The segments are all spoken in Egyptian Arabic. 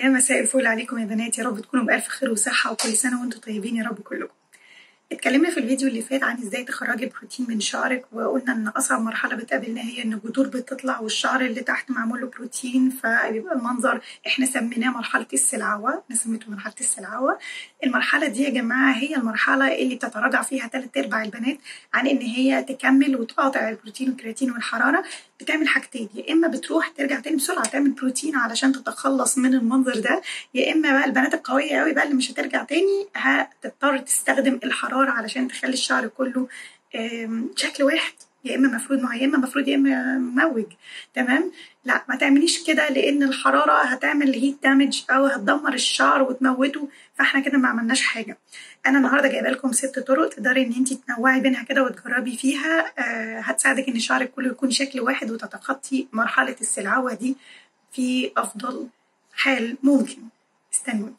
يا مساء الفل عليكم يا بنات يا رب تكونوا بألف خير وصحة وكل سنة وانتم طيبين يا رب كلكم اتكلمنا في الفيديو اللي فات عن ازاي تخرجي بروتين من شعرك وقلنا ان اصعب مرحله بتقابلنا هي ان الجذور بتطلع والشعر اللي تحت معمول له بروتين فبيبقى المنظر احنا سميناه مرحله السلعوه انا سميته مرحله السلعوه المرحله دي يا جماعه هي المرحله اللي بتتراجع فيها ثلاث ارباع البنات عن ان هي تكمل وتقاطع البروتين والكرياتين والحراره بتعمل حاجتين يا اما بتروح ترجع تاني بسرعه تعمل بروتين علشان تتخلص من المنظر ده يا اما بقى البنات القويه قوي بقى اللي مش هترجع تاني هتضطر تستخدم الحراره علشان تخلي الشعر كله شكل واحد يا اما مفروض ما يا اما مفروض يا اما مموج تمام لا ما تعمليش كده لان الحراره هتعمل هيت دامج او هتدمر الشعر وتموته فاحنا كده ما عملناش حاجه انا النهارده جايبه لكم ست طرق تقدري ان انت تنوعي بينها كده وتجربي فيها آه هتساعدك ان شعرك كله يكون شكل واحد وتتخطي مرحله السلعوه دي في افضل حال ممكن استنوني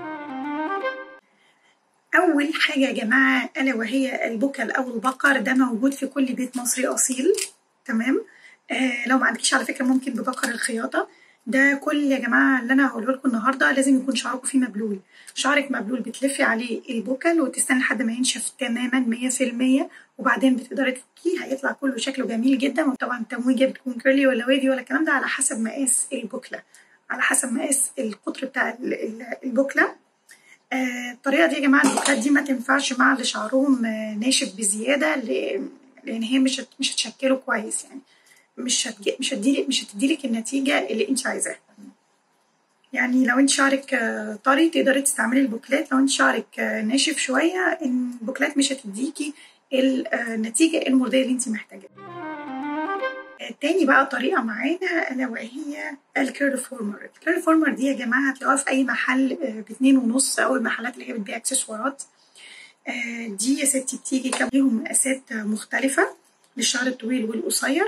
أول حاجة يا جماعة ألا وهي البكل أو البقر ده موجود في كل بيت مصري أصيل تمام آه لو ما عندكيش على فكرة ممكن ببقر الخياطة ده كل يا جماعة اللي أنا هقوله لكم النهاردة لازم يكون شعركم فيه مبلول شعرك مبلول بتلفي عليه البكل وتستنى لحد ما ينشف تماما مية في المية وبعدين بتقدري تفكيه هيطلع كله شكله جميل جدا وطبعا التمويجة بتكون كيرلي ولا ويفي ولا الكلام ده على حسب مقاس البكلة على حسب مقاس القطر بتاع البكلة آه الطريقه دي يا جماعه البوكات دي ما تنفعش مع اللي شعرهم آه ناشف بزياده لان هي مش مش هتشكله كويس يعني مش هتجي مش هتديلك مش هتديلك النتيجه اللي انت عايزاها يعني لو انت شعرك آه طري تقدري تستعملي البوكلات لو انت شعرك ناشف شويه البوكلات مش هتديكي النتيجه المرضيه اللي انت محتاجاها تاني بقى طريقة معانا ألا وهي الكيرل فورمر الكيرل فورمر دي يا جماعة هتلاقوها في أي محل باتنين ونص أو المحلات اللي هي بتبيع إكسسوارات دي يا ستي بتيجي كمان ليهم مقاسات مختلفة للشعر الطويل والقصير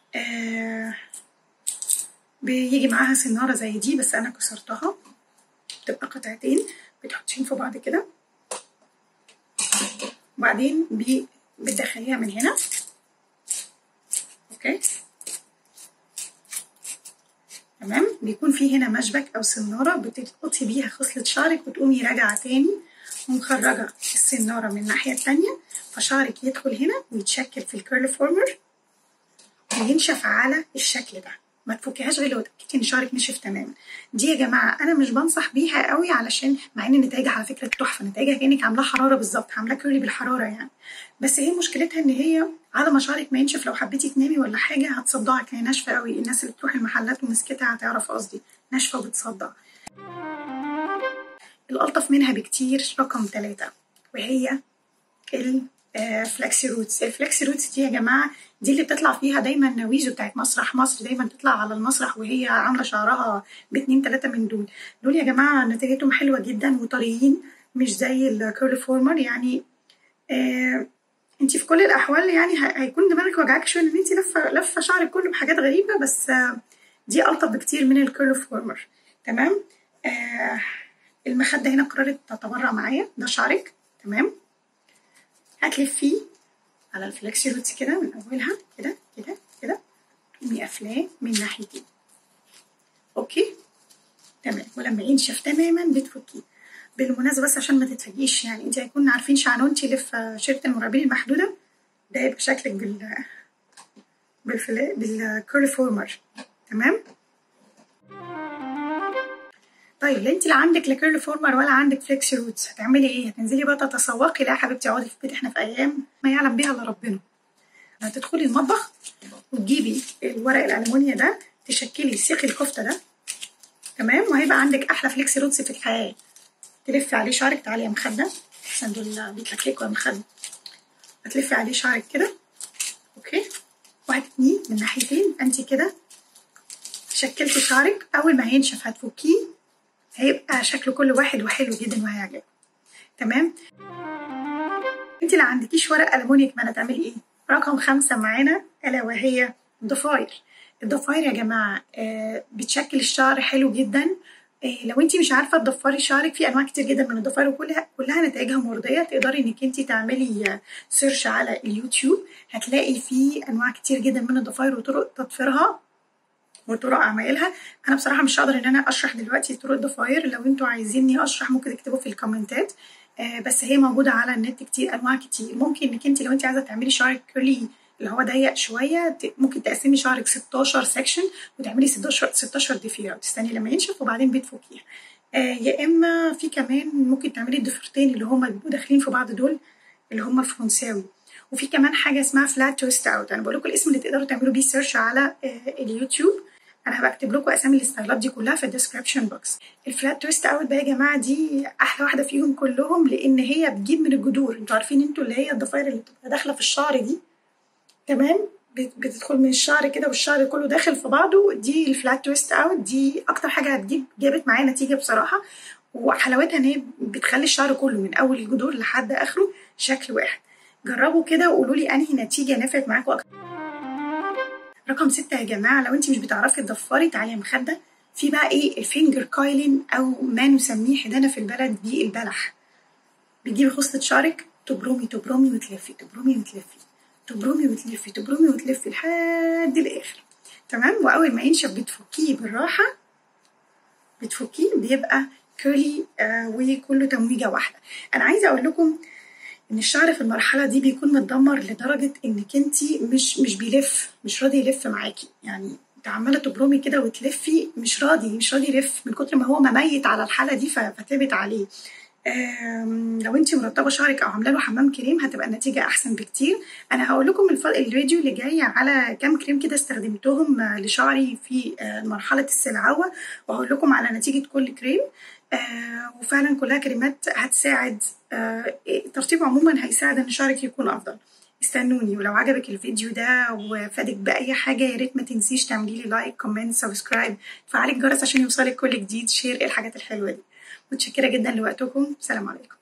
بيجي معاها سنارة زي دي بس أنا كسرتها بتبقى قطعتين بتحطين في بعض كده وبعدين بتدخليها من هنا اوكي تمام بيكون في هنا مشبك او سناره بتلقطي بيها خصله شعرك وتقومي راجعه تاني ومخرجه السناره من الناحيه التانيه فشعرك يدخل هنا ويتشكل في الكيرل فورمر وينشف على الشكل ده ما تفكيهاش غير لو اتاكدتي ان شعرك نشف تماما دي يا جماعه انا مش بنصح بيها قوي علشان مع ان نتائجها على فكره تحفه نتائجها كانك عاملاه حراره بالظبط عاملاه كيرلي بالحراره يعني بس هي مشكلتها ان هي على ما شعرك ما ينشف لو حبيتي تنامي ولا حاجه هتصدعك هي ناشفه قوي الناس اللي بتروح المحلات ومسكتها هتعرف قصدي ناشفه وبتصدع الالطف منها بكتير رقم ثلاثة وهي الفلكسي روتس الفلكسي روتس دي يا جماعه دي اللي بتطلع فيها دايما نويزو بتاعت مسرح مصر دايما تطلع على المسرح وهي عامله شعرها باتنين تلاته من دول دول يا جماعه نتيجتهم حلوه جدا وطريين مش زي الكيرل فورمر يعني آه انت في كل الاحوال يعني هيكون دماغك وجعاك شويه ان انت لفه لفه شعرك كله بحاجات غريبه بس آه دي الطف بكتير من الكيرل فورمر تمام آه المخده هنا قررت تتبرع معايا ده شعرك تمام هتلفيه على الفلكسي روتس كده من اولها كده كده كده تقومي قافلاه من ناحيتين اوكي تمام ولما ينشف تماما بتفكيه بالمناسبه بس عشان ما تتفاجئيش يعني انت هيكون عارفين شعنونتي اللي في شركه المربين المحدوده ده يبقى شكلك بال بالفلا بالكيرل فورمر تمام طيب لا انت لا عندك لا كيرل فورمر ولا عندك فليكسي روتس هتعملي ايه هتنزلي بقى تتسوقي لا يا حبيبتي اقعدي في البيت احنا في ايام ما يعلم بيها الا ربنا هتدخلي المطبخ وتجيبي الورق الالومنيا ده تشكلي سيخ الكفته ده تمام وهيبقى عندك احلى فليكسي روتس في الحياه تلفي عليه شعرك تعالي يا مخده عشان دول بيتلككوا يا مخده هتلفي عليه شعرك كده اوكي وهتتنيه من ناحيتين انت كده شكلتي شعرك اول ما هينشف هتفكيه هيبقى شكله كل واحد وحلو جدا وهيعجبك تمام انت اللي عندكيش ورق الومنيا كمان هتعملي ايه رقم خمسة معانا الا وهي الضفاير الضفاير يا جماعه آه بتشكل الشعر حلو جدا آه لو انت مش عارفه تضفري شعرك في انواع كتير جدا من الضفاير وكلها كلها نتائجها مرضيه تقدري انك انت تعملي سيرش على اليوتيوب هتلاقي فيه انواع كتير جدا من الضفاير وطرق تضفيرها وطرق عمايلها انا بصراحه مش هقدر ان انا اشرح دلوقتي طرق الضفاير لو انتوا عايزيني اشرح ممكن تكتبوا في الكومنتات آه بس هي موجوده على النت كتير انواع كتير ممكن انك انت لو انت عايزه تعملي شعرك كيرلي اللي هو ضيق شويه ممكن تقسمي شعرك 16 سكشن وتعملي 16 16 ضفيره وتستني لما ينشف وبعدين بتفكيها آه يا اما في كمان ممكن تعملي الضفيرتين اللي هما بيبقوا داخلين في بعض دول اللي هما الفرنساوي وفي كمان حاجه اسمها فلات تويست اوت انا بقول لكم الاسم اللي تقدروا تعملوا بيه سيرش على اليوتيوب انا هبقى اكتب لكم اسامي الستايلات دي كلها في الديسكربشن بوكس الفلات تويست اوت بقى يا جماعه دي احلى واحده فيهم كلهم لان هي بتجيب من الجذور انتوا عارفين انتوا اللي هي الضفاير اللي بتبقى داخله في الشعر دي تمام بتدخل من الشعر كده والشعر كله داخل في بعضه دي الفلات تويست اوت دي اكتر حاجه هتجيب جابت معايا نتيجه بصراحه وحلاوتها ان هي بتخلي الشعر كله من اول الجذور لحد اخره شكل واحد جربوا كده وقولوا لي انهي نتيجه نفعت معاكم اكتر رقم ستة يا جماعة لو انت مش بتعرفي تضفري تعالي يا مخدة في بقى ايه الفينجر كايلين او ما نسميه حدانا في البلد دي البلح بتجيبي خصلة شعرك تبرمي تبرمي وتلفي تبرمي وتلفي تبرمي وتلفي تبرمي وتلفي لحد الاخر تمام واول ما ينشف بتفكيه بالراحة بتفكيه بيبقى كيرلي آه وكله تمويجة واحدة انا عايزة اقول لكم ان الشعر في المرحله دي بيكون متدمر لدرجه انك انت مش مش بيلف مش راضي يلف معاكي يعني انت عماله تبرمي كده وتلفي مش راضي مش راضي يلف من كتر ما هو مميت على الحاله دي فتبت عليه لو انت مرطبه شعرك او عامله له حمام كريم هتبقى النتيجه احسن بكتير انا هقول لكم الفيديو اللي جاي على كام كريم كده استخدمتهم لشعري في مرحله السلعوه وهقول لكم على نتيجه كل كريم آه وفعلا كلها كلمات هتساعد آه الترطيب عموما هيساعد ان شعرك يكون افضل استنوني ولو عجبك الفيديو ده وفادك باي حاجه يا ريت ما تنسيش تعملي لي لايك كومنت سبسكرايب تفعلي الجرس عشان يوصلك كل جديد شير الحاجات الحلوه دي متشكره جدا لوقتكم سلام عليكم